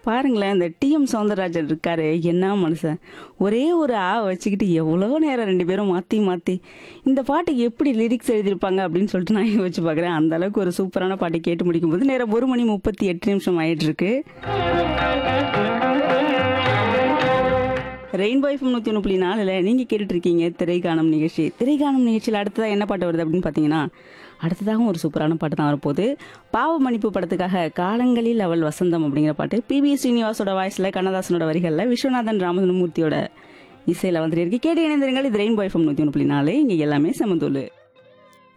பாருங்களேன் இந்த டிஎம் சவுந்தரராஜன் இருக்காரு என்ன மனுஷன் ஒரே ஒரு ஆ வச்சுக்கிட்டு எவ்வளோ நேரம் ரெண்டு பேரும் மாற்றி மாற்றி இந்த பாட்டுக்கு எப்படி லிரிக்ஸ் எழுதியிருப்பாங்க அப்படின்னு சொல்லிட்டு நான் யோசிச்சு பார்க்குறேன் அந்த அளவுக்கு ஒரு சூப்பரான பாட்டை கேட்டு முடிக்கும் போது நேரம் ஒரு மணி முப்பத்தி எட்டு நிமிஷம் ஆயிட்டு இருக்கு ரெயின்போ எஃப்எம் நூற்றி ஒன்று புள்ளி நாலில் நீங்கள் கேட்டுட்டு இருக்கீங்க திரைக்காணும் நிகழ்ச்சி திரைக்காணும் நிகழ்ச்சியில் அடுத்ததாக என்ன பாட்டு வருது அப்படின்னு பார்த்தீங்கன்னா அடுத்ததாகவும் ஒரு சூப்பரான பாட்டு தான் வரப்போகுது பாவ மன்னிப்பு படத்துக்காக காலங்களில் அவள் வசந்தம் அப்படிங்கிற பாட்டு பிபி ஸ்ரீனிவாசோட வாய்ஸில் கண்ணதாசனோட வரிகளில் விஸ்வநாதன் ராமமூர்த்தியோட இசையில் வந்துட்டு இருக்கு கேட்டு இணைந்திருங்கள் இது ரெயின்போ எஃப்எம் நூற்றி ஒன்று புள்ளி நாலு இங்கே எல்லாமே சமந்தூள்